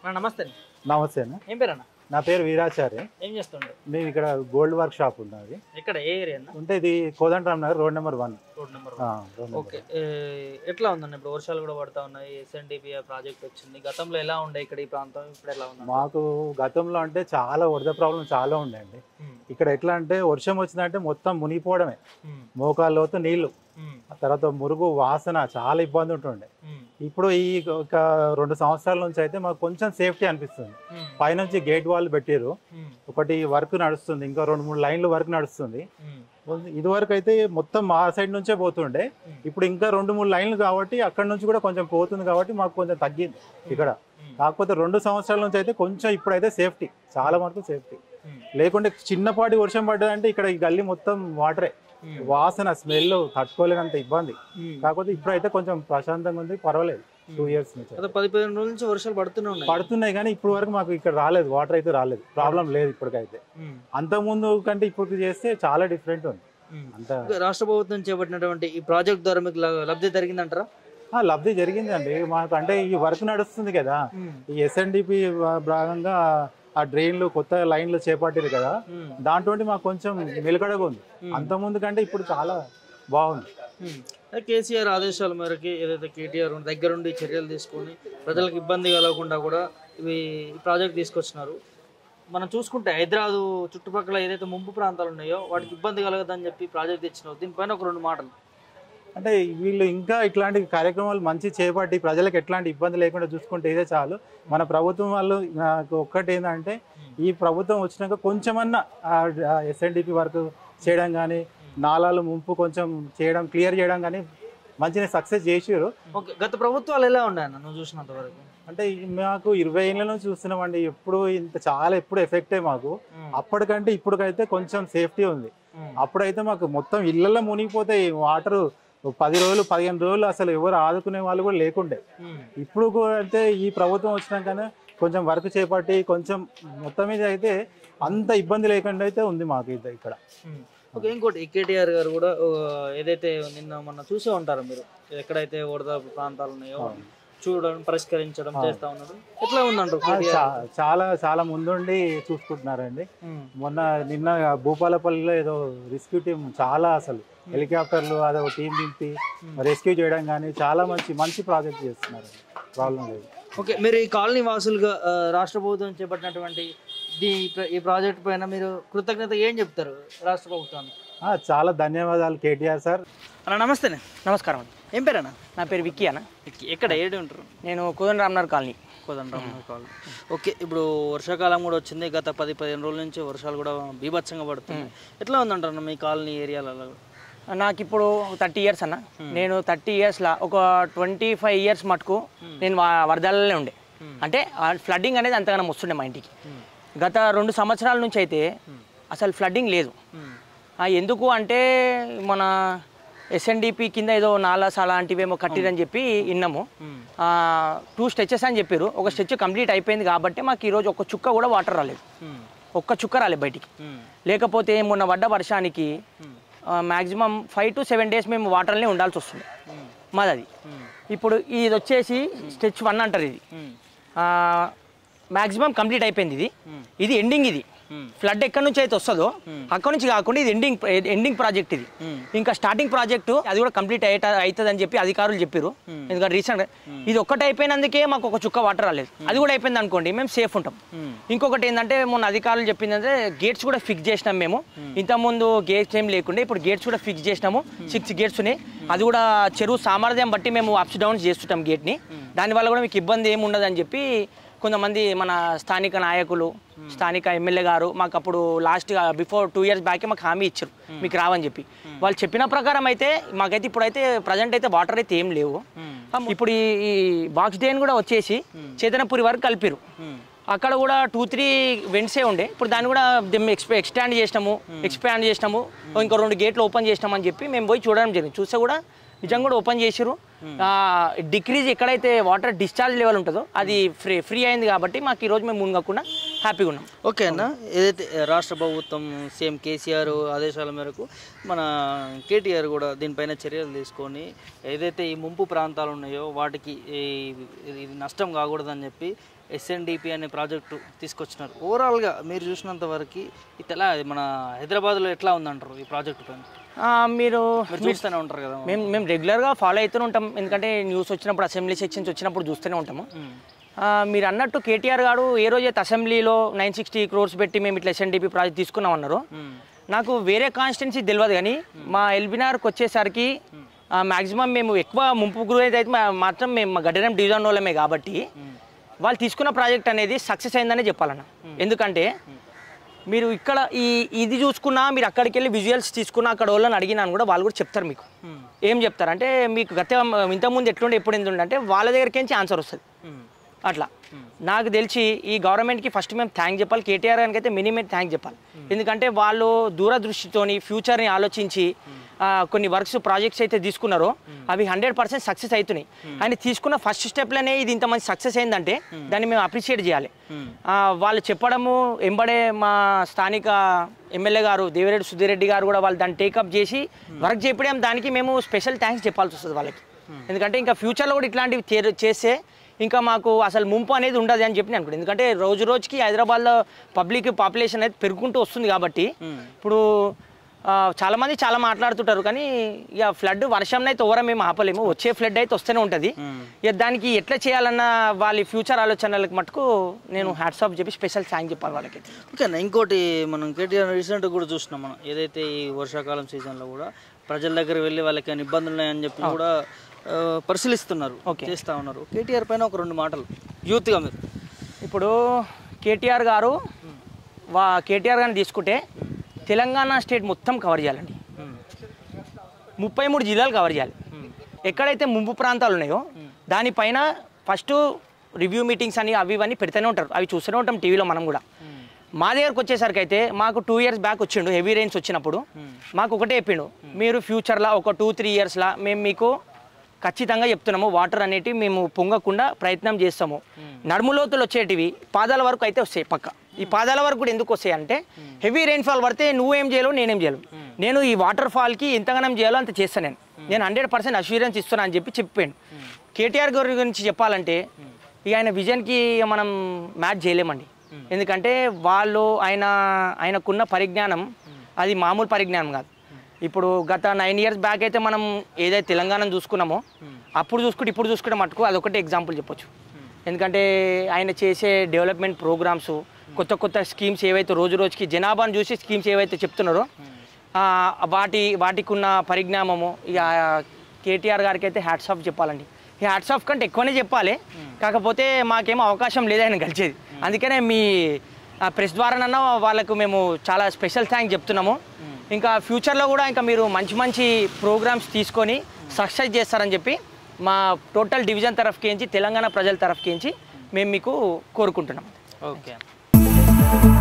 అన్న నమస్తే అండి. నమస్తే అన్న ఏం పేరు అన్న నా పేరు వీరాచార్య ఏం చేస్తుండే మేము ఇక్కడ గోల్డ్ వర్క్ షాప్ ఉన్నది ఎక్కడ ఏ ఏరియా అన్న ఉంటే ఇది Kodandaram Nagar road number one road number ఆ, రోడ్ నెంబర్ ఓకే ఏ, ఎట్లా ఉందన్న ఇప్పుడు వర్షాలు కూడా పడతా ఉన్నాయి ఎస్ఎన్డిపి ప్రాజెక్ట్ వచ్చింది గతంలో ఎలా ఉండే ఇక్కడ ఈ ప్రాంతం ఇప్పుడు ఎలా ఉంది మాకు గతంలో అంటే చాలా వరద ప్రాబ్లం చాలా ఉండండి ఇక్కడ ఎట్లా అంటే వర్షం వచ్చిందంటే మొత్తం మునిగిపోవడమే మోకాళ్ళ లోతు నీళ్లు ఆ తర్వాత మురుగు వాసన చాలా ఇబ్బంది ఉంటుండే ఇప్పుడు ఈ ఒక రెండు సంవత్సరాల నుంచి అయితే మాకు కొంచెం సేఫ్టీ అనిపిస్తుంది పైనుంచి గేట్ వాల్ పెట్టారు ఒకటి వర్క్ నడుస్తుంది ఇంకా రెండు మూడు లైన్లు వర్క్ నడుస్తుంది ఇది వరకు అయితే మొత్తం మా సైడ్ నుంచే పోతుండే ఇప్పుడు ఇంకా రెండు మూడు లైన్లు కాబట్టి అక్కడ నుంచి కూడా కొంచెం పోతుంది కాబట్టి మాకు కొంచెం తగ్గింది ఇక్కడ కాకపోతే రెండు సంవత్సరాల నుంచి అయితే కొంచెం ఇప్పుడైతే సేఫ్టీ చాలా వరకు సేఫ్టీ లేకుంటే చిన్నపాటి వర్షం పడ్డదంటే ఇక్కడ ఈ గల్లీ మొత్తం వాటరే వాసన స్మెల్ తట్టుకోలేనంత ఇబ్బంది కాకపోతే ఇప్పుడైతే కొంచెం ప్రశాంతంగా ఉంది పర్వాలేదు టూ ఇయర్స్ నుంచి గత పది పదిహేను రోజుల నుంచి వర్షాలు పడుతూనే ఉన్నాయి పడుతున్నాయి కానీ ఇప్పుడు వరకు మాకు ఇక్కడ రాలేదు వాటర్ అయితే రాలేదు ప్రాబ్లం లేదు ఇప్పటికైతే ఉమ్. అంత ముందు కంటే ఇప్పుడు చేస్తే చాలా డిఫరెంట్ ఉంది ఉమ్. అంత రాష్ట్ర ప్రభుత్వం చేపట్టినటువంటి ఈ ప్రాజెక్ట్ ద్వారా మీకు ల- లబ్ధి జరిగిందంటారా ఆ, లబ్ధి జరిగిందండి మాకు అంటే ఈ వర్క్ నడుస్తుంది కదా ఈ ఎస్ఎన్డిపి భాగంగా ఆ డ్రైన్లు కొత్త లైన్లు చేపట్టారు కదా ఉమ్. దాంట్లో మాకు కొంచెం నిలకడగా ఉంది అంత ముందు కంటే ఇప్పుడు చాలా బాగుంది ఉమ్. అదే కేసీఆర్ ఆదేశాల మేరకి ఏదైతే కేటీఆర్ దగ్గరుండి చర్యలు తీసుకొని ప్రజలకు ఇబ్బంది కలగకుండా కూడా ఇవి ఈ ప్రాజెక్ట్ తీసుకొచ్చినారు మనం చూసుకుంటే హైదరాబాద్ చుట్టుపక్కల ఏదైతే ముంపు ప్రాంతాలు ఉన్నాయో వాటికి ఇబ్బంది కలగదని చెప్పి ప్రాజెక్ట్ తెచ్చినావు దీనిపైన ఒక రెండు మాటలు అంటే వీళ్ళు ఇంకా ఇట్లాంటి కార్యక్రమాలు మంచి చేపట్టి ప్రజలకు ఎట్లాంటి ఇబ్బంది లేకుండా చూసుకుంటే ఇదే చాలు మన ప్రభుత్వం వాళ్ళు నాకు ఒక్కటి ఏంటంటే ఈ ప్రభుత్వం వచ్చినాక కొంచెమన్నా ఎస్ఎన్డిపి వర్క్ చేయడం కానీ నాలాలు ముంపు కొంచెం చేయడం క్లియర్ చేయడం కానీ మంచిగా సక్సెస్ చేసారు ఓకే గత ప్రభుత్వాలు ఎలా ఉన్నాయన్న నువ్వు చూసినంత వరకు అంటే మాకు ఇరవై ఏళ్ళ నుంచి చూస్తున్నామండి ఎప్పుడు ఇంత చాలా ఎప్పుడు ఎఫెక్టే మాకు అప్పటికంటే ఇప్పటికైతే కొంచెం సేఫ్టీ ఉంది అప్పుడైతే మాకు మొత్తం ఇళ్లలో మునిగిపోతే వాటర్ పది రోజులు పదిహేను రోజులు అసలు ఎవరు ఆదుకునే వాళ్ళు కూడా లేకుండే ఇప్పుడు కూడా అంటే ఈ ప్రభుత్వం వచ్చినాకనే కొంచెం వర్క్ చేపట్టి కొంచెం మొత్తం మీద అయితే అంత ఇబ్బంది లేకుండా అయితే ఉంది మాకు ఇది ఇక్కడ ఓకే ఇంకోటి కేటీఆర్ గారు కూడా ఆ, ఏదైతే నిన్న మొన్న చూసే ఉంటారు మీరు ఎక్కడైతే వరద ప్రాంతాలు ఉన్నాయో చూడడం పరిష్కరించడం చేస్తా ఉన్నారు ఎట్లా ఉందంటారు ఆ, కేటీఆర్? చా- చాలా చాలా ముందుండి చూసుకుంటున్నారండి ఉమ్. మొన్న నిన్న భూపాలపల్లిలో ఏదో రెస్క్యూ టీం చాలా అసలు హెలికాప్టర్లు అదో టీం దింపి రెస్క్యూ చేయడం కానీ చాలా మంచి మంచి ప్రాజెక్ట్ చేస్తున్నారు ప్రాబ్లం లేదు ఓకే మీరు ఈ కాలనీ వాసులుగా ఆ, రాష్ట్ర ప్రభుత్వం చేపట్టినటువంటి దీ ఈ ప్రాజెక్ట్ పైన మీరు కృతజ్ఞత ఏం చెప్తారు రాష్ట్ర ప్రభుత్వానికి ఆ, చాలా ధన్యవాదాలు కేటీఆర్ సార్ అన్న నమస్తే నమస్కారం అండి ఏం పేరన్నా నా పేరు విక్కీ అన్న ఎక్కడ ఏడు ఉంటారు నేను Kodanda Ramnagar colony Kodandaram colony okay ఇప్పుడు వర్షాకాలం కూడా వచ్చింది గత పది పదిహేను రోజుల నుంచి వర్షాలు కూడా బీభత్సంగా పడుతున్నాయి ఎట్లా ఉందంటారు మీ కాలనీ ఏరియాలలో నాకు ఇప్పుడు థర్టీ ఇయర్స్ అన్న నేను థర్టీ ఇయర్స్లో ఒక ట్వంటీ ఫైవ్ ఇయర్స్ మటుకు నేను వా- వరదలలోనే ఉండే అంటే ఫ్లడ్డింగ్ అనేది అంతగానో వస్తుండే మా ఇంటికి గత రెండు సంవత్సరాల నుంచి అయితే అసలు ఫ్లడ్డింగ్ లేదు ఆ, ఎందుకు అంటే మన ఎస్ఎన్డిపి కింద ఏదో నాలాస్ అలాంటివి ఏమో కట్టిరని చెప్పి విన్నాము టూ స్టెచెస్ అని చెప్పారు ఒక స్టెచ్ కంప్లీట్ అయిపోయింది కాబట్టి మాకు ఈరోజు ఒక చుక్క కూడా వాటర్ రాలేదు ఒక్క చుక్క రాలేదు బయటికి లేకపోతే మొన్న పడ్డ వర్షానికి maximum five to seven days మేము వాటర్లోనే ఉండాల్సి వస్తుంది మాది అది ఇప్పుడు ఇది వచ్చేసి స్టెచ్ వన్ అంటారు ఇది మ్యాక్సిమం కంప్లీట్ అయిపోయింది ఇది ఇది ఎండింగ్ ఇది ఫ్లడ్ ఎక్కడి నుంచి అయితే వస్తుందో అక్కడ నుంచి కాకుండా ఇది ఎండింగ్ ఎండింగ్ ప్రాజెక్ట్ ఇది ఇంకా స్టార్టింగ్ ప్రాజెక్టు అది కూడా కంప్లీట్ అయ్యేట అవుతుంది అని చెప్పి అధికారులు చెప్పారు ఎందుకంటే రీసెంట్ ఇది ఒక్కటి అయిపోయినందుకే మాకు ఒక చుక్క వాటర్ రాలేదు అది కూడా అయిపోయింది అనుకోండి మేము సేఫ్ ఉంటాం ఇంకొకటి ఏంటంటే మొన్న అధికారులు చెప్పిందంటే గేట్స్ కూడా ఫిక్స్ చేసినాం మేము ఇంతకుముందు గేట్స్ ఏం లేకుండే ఇప్పుడు గేట్స్ కూడా ఫిక్స్ చేసినాము సిక్స్ గేట్స్ ఉన్నాయి అది కూడా చెరువు సామర్థ్యం బట్టి మేము అప్స్ డౌన్స్ చేస్తుంటాం గేట్ని దానివల్ల కూడా మీకు ఇబ్బంది ఏమి ఉండదని చెప్పి కొంతమంది మన స్థానిక నాయకులు స్థానిక ఎమ్మెల్యే గారు మాకు అప్పుడు లాస్ట్ బిఫోర్ టూ ఇయర్స్ బ్యాకే మాకు హామీ ఇచ్చారు మీకు రావని చెప్పి వాళ్ళు చెప్పిన ప్రకారం అయితే మాకైతే ఇప్పుడైతే ప్రజెంట్ అయితే వాటర్ అయితే ఏం లేవు ఇప్పుడు ఈ ఈ బాక్స్ డేన్ కూడా వచ్చేసి చేతనపురి వరకు కలిపారు అక్కడ కూడా టూ త్రీ వెంట్సే ఉండే ఇప్పుడు దాన్ని కూడా ఎక్స్పాండ్ చేసినాము ఎక్స్పాండ్ చేసినాము ఇంకో రెండు గేట్లు ఓపెన్ చేసినాము అని చెప్పి మేము పోయి చూడడం జరిగింది చూస్తే కూడా నిజంగా కూడా ఓపెన్ చేసిరు డిక్రీజ్ ఎక్కడైతే వాటర్ డిశ్చార్జ్ లెవెల్ ఉంటుందో అది ఫ్రీ ఫ్రీ అయింది కాబట్టి మాకు ఈరోజు మేము మునగకుండా హ్యాపీగా ఉన్నాం ఓకే అన్న ఏదైతే రాష్ట్ర ప్రభుత్వం సీఎం కేసీఆర్ ఆదేశాల మేరకు మన కేటీఆర్ కూడా దీనిపైన చర్యలు తీసుకొని ఏదైతే ఈ ముంపు ప్రాంతాలు ఉన్నాయో వాటికి ఈ- ఇది నష్టం కాకూడదని చెప్పి ఎస్ఎన్డిపి అనే ప్రాజెక్టు తీసుకొచ్చినారు ఓవరాల్గా మీరు చూసినంత వరకు ఇది ఎలా మన హైదరాబాద్లో ఎట్లా ఉందంటారు ఈ ప్రాజెక్టు పైన ఆ, మీరు మీరు చూస్తూనే ఉంటారు కదా మేము మేము రెగ్యులర్గా ఫాలో అవుతూనే ఉంటాం ఎందుకంటే న్యూస్ వచ్చినప్పుడు అసెంబ్లీ సెక్షన్స్ వచ్చినప్పుడు చూస్తూనే ఉంటాము ఆ, మీరు అన్నట్టు కేటీఆర్ గారు ఏ రోజైతే అసెంబ్లీలో నైన్ సిక్స్టీ క్రోర్స్ పెట్టి మేము ఇట్లా ఎస్ఎన్డిపి ప్రాజెక్ట్ తీసుకున్నాం అన్నారు నాకు వేరే కాన్స్టిట్యున్సీ తెలియదు కానీ మా ఎల్బినార్కి వచ్చేసరికి మ్యాక్సిమం మేము ఎక్కువ ముంపు గురైతే అయితే మా- మాత్రం మేము మా గడ్డరం డివిజన్ వాళ్ళమే కాబట్టి వాళ్ళు తీసుకున్న ప్రాజెక్ట్ అనేది సక్సెస్ అయిందనే చెప్పాలన్న ఎందుకంటే మీరు ఇక్కడ ఈ ఇది చూసుకున్నా మీరు అక్కడికి వెళ్ళి విజువల్స్ తీసుకున్నా అక్కడ వాళ్ళని అడిగినాను కూడా వాళ్ళు కూడా చెప్తారు మీకు ఏం చెప్తారు అంటే మీకు గత ఇంతకుముందు ఎట్లుండే ఎప్పుడు ఎందుండే అంటే వాళ్ళ దగ్గరికి ఆన్సర్ వస్తుంది అట్లా నాకు తెలిసి ఈ గవర్నమెంట్కి ఫస్ట్ మేము థ్యాంక్ చెప్పాలి కేటీఆర్ గారికి అయితే మినిమం థ్యాంక్ చెప్పాలి ఎందుకంటే వాళ్ళు దూరదృష్టితోని ఫ్యూచర్ని ఆలోచించి ఆ, కొన్ని వర్క్స్ ప్రాజెక్ట్స్ అయితే తీసుకున్నారో అవి హండ్రెడ్ పర్సెంట్ సక్సెస్ అవుతున్నాయి ఆయన తీసుకున్న ఫస్ట్ స్టెప్లోనే ఇది ఇంత మంచి సక్సెస్ అయిందంటే దాన్ని మేము అప్రిషియేట్ చేయాలి ఆ, వాళ్ళు చెప్పడము ఎంబడే మా స్థానిక ఎమ్మెల్యే గారు దేవిరెడ్డి సుధీరెడ్డి గారు కూడా వాళ్ళు దాన్ని టేకప్ చేసి వర్క్ చేయడం దానికి మేము స్పెషల్ థ్యాంక్స్ చెప్పాల్సి వస్తుంది వాళ్ళకి ఎందుకంటే ఇంకా ఫ్యూచర్లో కూడా ఇట్లాంటివి చే- చేస్తే ఇంకా మాకు అసలు ముంపు అనేది ఉండదు అని చెప్పి నేను అనుకుంటాను ఎందుకంటే రోజు రోజుకి హైదరాబాద్లో పబ్లిక్ పాపులేషన్ అనేది పెరుగుకుంటూ వస్తుంది కాబట్టి ఇప్పుడు ఆ, చాలా మంది చాలా మాట్లాడుతుంటారు కానీ ఇక ఫ్లడ్ వర్షం అయితే ఓవరం మేము ఆపలేము వచ్చే ఫ్లడ్ అయితే వస్తూనే ఉంటుంది ఇక దానికి ఎట్లా చేయాలన్న వాళ్ళ ఫ్యూచర్ ఆలోచనలకు మటుకు నేను హ్యాట్సాప్ చెప్పి స్పెషల్ థ్యాంక్ చెప్పాలి వాళ్ళకి ఓకే అన్న ఇంకోటి మనం కేటీఆర్ రీసెంట్గా కూడా చూసినాం మనం ఏదైతే ఈ వర్షాకాలం సీజన్లో కూడా ప్రజల దగ్గర వెళ్ళి వాళ్ళకి ఏమైనా ఇబ్బందులు ఉన్నాయని చెప్పి కూడా ఆ, పరిశీలిస్తున్నారు చేస్తా ఉన్నారు కేటీఆర్ పైన ఒక రెండు మాటలు యూత్గా మీరు ఇప్పుడు కేటీఆర్ గారు వా కేటీఆర్ గారిని తీసుకుంటే తెలంగాణ స్టేట్ మొత్తం కవర్ చేయాలండి ముప్పై మూడు జిల్లాలు కవర్ చేయాలి ఎక్కడైతే ముంపు ప్రాంతాలు ఉన్నాయో దానిపైన ఫస్ట్ రివ్యూ మీటింగ్స్ అని అవి ఇవన్నీ పెడుతూనే ఉంటారు అవి చూస్తూనే ఉంటాం టీవీలో మనం కూడా మా దగ్గరకు వచ్చేసరికి అయితే మాకు టూ ఇయర్స్ బ్యాక్ వచ్చిండు హెవీ రెయిన్స్ వచ్చినప్పుడు మాకు ఒకటే చెప్పిండు మీరు ఫ్యూచర్లో ఒక టూ త్రీ ఇయర్స్లో మేము మీకు ఖచ్చితంగా చెప్తున్నాము వాటర్ అనేటివి మేము పొంగకుండా ప్రయత్నం చేస్తాము నడుము లోతులు వచ్చేటివి పాదాల వరకు అయితే వస్తాయి పక్క ఈ పాదాల వరకు కూడా ఎందుకు వస్తాయి అంటే హెవీ రెయిన్ఫాల్ పడితే నువ్వేం చేయలేవు నేనేం చేయలేవు నేను ఈ వాటర్ ఫాల్కి ఎంతగానం చేయాలో అంత చేస్తాను నేను నేను హండ్రెడ్ పర్సెంట్ అష్యూరెన్స్ ఇస్తున్నా అని చెప్పి చెప్పాను కేటీఆర్ గారి గురించి చెప్పాలంటే ఇక ఆయన విజన్కి మనం మ్యాచ్ చేయలేమండి ఎందుకంటే వాళ్ళు ఆయన ఆయనకున్న పరిజ్ఞానం అది మామూలు పరిజ్ఞానం కాదు ఇప్పుడు గత నైన్ ఇయర్స్ బ్యాక్ అయితే మనం ఏదైతే తెలంగాణ చూసుకున్నామో అప్పుడు చూసుకుంటే ఇప్పుడు చూసుకుంటే మటుకు అదొకటి ఎగ్జాంపుల్ చెప్పొచ్చు ఎందుకంటే ఆయన చేసే డెవలప్మెంట్ ప్రోగ్రామ్స్ కొత్త కొత్త స్కీమ్స్ ఏవైతే రోజు రోజుకి జనాభాను చూసి స్కీమ్స్ ఏవైతే చెప్తున్నారో ఆ, వాటి వాటికి ఉన్న పరిజ్ఞానము ఇక కేటీఆర్ గారికి అయితే హ్యాట్స్ ఆఫ్ చెప్పాలండి ఈ హ్యాట్స్ ఆఫ్ కంటే ఎక్కువనే చెప్పాలి కాకపోతే మాకేమో అవకాశం లేదు ఆయన కలిసేది అందుకనే మీ ప్రెస్ ద్వారానన్నా వాళ్ళకు మేము చాలా స్పెషల్ థ్యాంక్స్ చెప్తున్నాము ఇంకా ఫ్యూచర్లో కూడా ఇంకా మీరు మంచి మంచి ప్రోగ్రామ్స్ తీసుకొని సక్సెస్ చేస్తారని చెప్పి మా టోటల్ డివిజన్ తరఫుకించి తెలంగాణ ప్రజల తరఫుకించి మేము మీకు కోరుకుంటున్నాం ఓకే